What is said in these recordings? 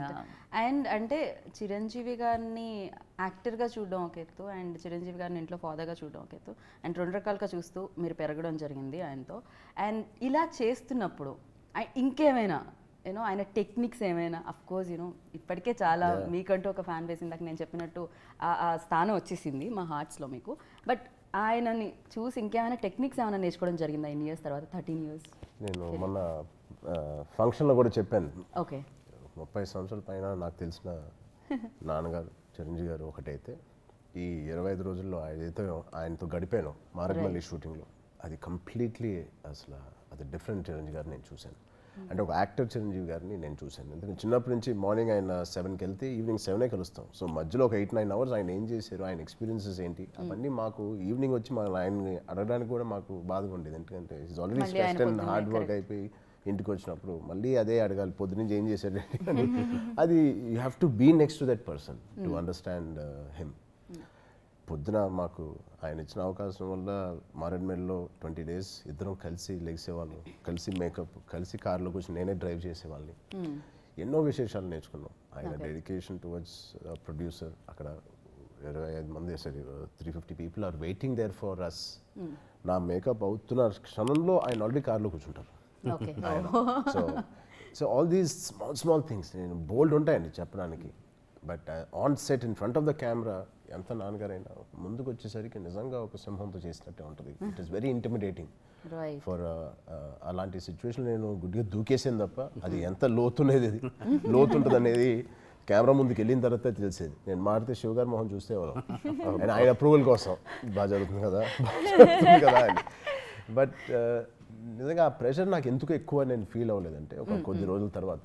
right and అంటే చిరంజీవి గారిని యాక్టర్గా చూడడం ఒక ఎత్తు అండ్ చిరంజీవి గారిని ఇంట్లో ఫాదర్గా చూడడం ఒక ఎత్తు అండ్ రెండు రకాలుగా చూస్తూ మీరు పెరగడం జరిగింది ఆయనతో అండ్ ఇలా చేస్తున్నప్పుడు ఐ- ఇంకేమైనా యూనో ఆయన టెక్నిక్స్ ఏమైనా అఫ్ కోర్స్ యూనో ఇప్పటికే చాలా మీకంటూ ఒక ఫ్యాన్ బేస్ ఇందాక నేను చెప్పినట్టు ఆ- ఆ స్థానం వచ్చేసింది మా హార్ట్స్లో మీకు బట్ ఆయనని చూసి ఇంకేమైనా టెక్నిక్స్ ఏమైనా నేర్చుకోవడం జరిగిందా ఇన్ ఇయర్స్ తర్వాత థర్టీన్ ఇయర్స్ నేను మొన్న ఫంక్షన్లో కూడా చెప్పాను ఓకే ముప్పై సంవత్సరాల పైన నాకు తెలిసిన నాన్నగారు చిరంజీవి గారు ఒకటైతే ఈ ఇరవై ఐదు రోజుల్లో ఏదైతే ఆయనతో గడిపానో మారగమల్లి షూటింగ్లో అది కంప్లీట్లీ అసలు అది డిఫరెంట్ చిరంజీవి గారిని నేను చూశాను అంటే ఒక యాక్టర్ చిరంజీవి గారిని నేను చూశాను ఎందుకంటే చిన్నప్పటి నుంచి మార్నింగ్ ఆయన సెవెన్కి వెళ్తే ఈవినింగ్ సెవెనే కలుస్తాం సో మధ్యలో ఒక ఎయిట్ నైన్ అవర్స్ ఆయన ఏం చేశారు ఆయన ఎక్స్పీరియన్సెస్ ఏంటి అవన్నీ మాకు ఈవినింగ్ వచ్చి మా ఆయన్ని అడగడానికి కూడా మాకు బాధగా ఉండేది ఎందుకంటే ఈజ్ ఆల్రెడీ మళ్ళీ ఆయన స్ట్రెస్డ్ అండ్ పొద్దున్నే, హార్డ్ వర్క్ అయిపోయి ఇంటికి వచ్చినప్పుడు మళ్ళీ అదే అడగాలి పొద్దు నుంచి ఏం చేశాడు అని అది you have to be next to that person to understand him పొద్దున మాకు ఆయన ఇచ్చిన అవకాశం వల్ల మారేడ్మేడ్లో ట్వంటీ డేస్ ఇద్దరం కలిసి లెగిసేవాళ్ళం కలిసి మేకప్ కలిసి కార్లో కూర్చొని నేనే డ్రైవ్ చేసేవాళ్ళని ఎన్నో విశేషాలు నేర్చుకున్నాం ఆయన డెడికేషన్ టువర్డ్స్ ప్రొడ్యూసర్ అక్కడ ఇరవై ఐదు మంది సరే three fifty people are waiting there for us నా మేకప్ అవుతున్న క్షణంలో ఆయన ఆల్రెడీ కార్లో కూర్చుంటారు okay so so all these small small things నేను బోల్డ్ ఉంటాయండి చెప్పడానికి but on set in front of the camera ఎంత నాన్నగారైనా ముందుకు వచ్చేసరికి నిజంగా ఒక సింహంతో చేసినట్టే ఉంటుంది it is very intimidating right for అలాంటి సిచ్యువేషన్ నేను గుడ్డిగా దూకేసాను తప్ప అది ఎంత లోతునేది అది లోతు ఉంటుంది అనేది కెమెరా ముందుకు వెళ్ళిన తర్వాత తెలిసేది నేను మారితే శివ గారి మొహం చూస్తే ఆయన ఆయన అప్రూవల్ కోసం బాగా జరుగుతుంది కదా బాగా జరుగుతుంది కదా అని బట్ నిజంగా ఆ ప్రెషర్ నాకు ఎందుకు ఎక్కువ నేను ఫీల్ అవ్వలేదంటే ఒక కొద్ది రోజుల తర్వాత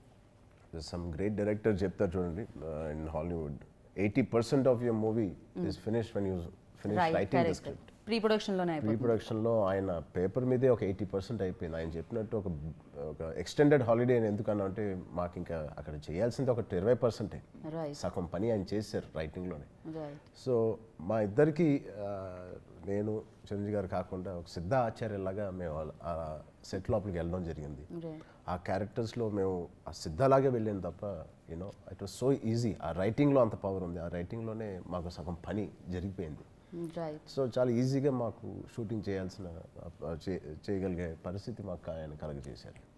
సమ్ గ్రేట్ డైరెక్టర్ చెప్తారు చూడండి in Hollywood eighty percent of your movie is finish when you finish right writing the correct script pre ప్రొడక్షన్లోనే ప్రీ అయిపోతుంది ప్రొడక్షన్లో ఆయన పేపర్ మీదే ఒక ఎయిటీ పర్సెంట్ అయిపోయింది ఆయన చెప్పినట్టు ఒక ఒక ఎక్స్టెండెడ్ హాలిడే అని ఎందుకన్నా అంటే మాకు ఇంకా అక్కడ చేయాల్సింది ఒక ఇరవై పర్సెంటే రైట్ సగం పని ఆయన చేశారు రైటింగ్లోనే రైట్ సో మా ఇద్దరికి ఆ, నేను చిరంజీవి గారు కాకుండా ఒక సిద్ధ ఆచార్యలాగా మేము ఆ సెట్ లోపలికి వెళ్ళడం జరిగింది రైట్ ఆ క్యారెక్టర్స్లో మేము ఆ సిద్ధలాగే వెళ్ళాను తప్ప you know it was so easy ఆ రైటింగ్లో అంత పవర్ ఉంది ఆ రైటింగ్లోనే మాకు సగం పని జరిగిపోయింది రైట్ సో చాలా ఈజీగా మాకు షూటింగ్ చేయాల్సిన ఆ, చే- చేయగలిగే పరిస్థితి మాకు ఆయన కలగజేశారు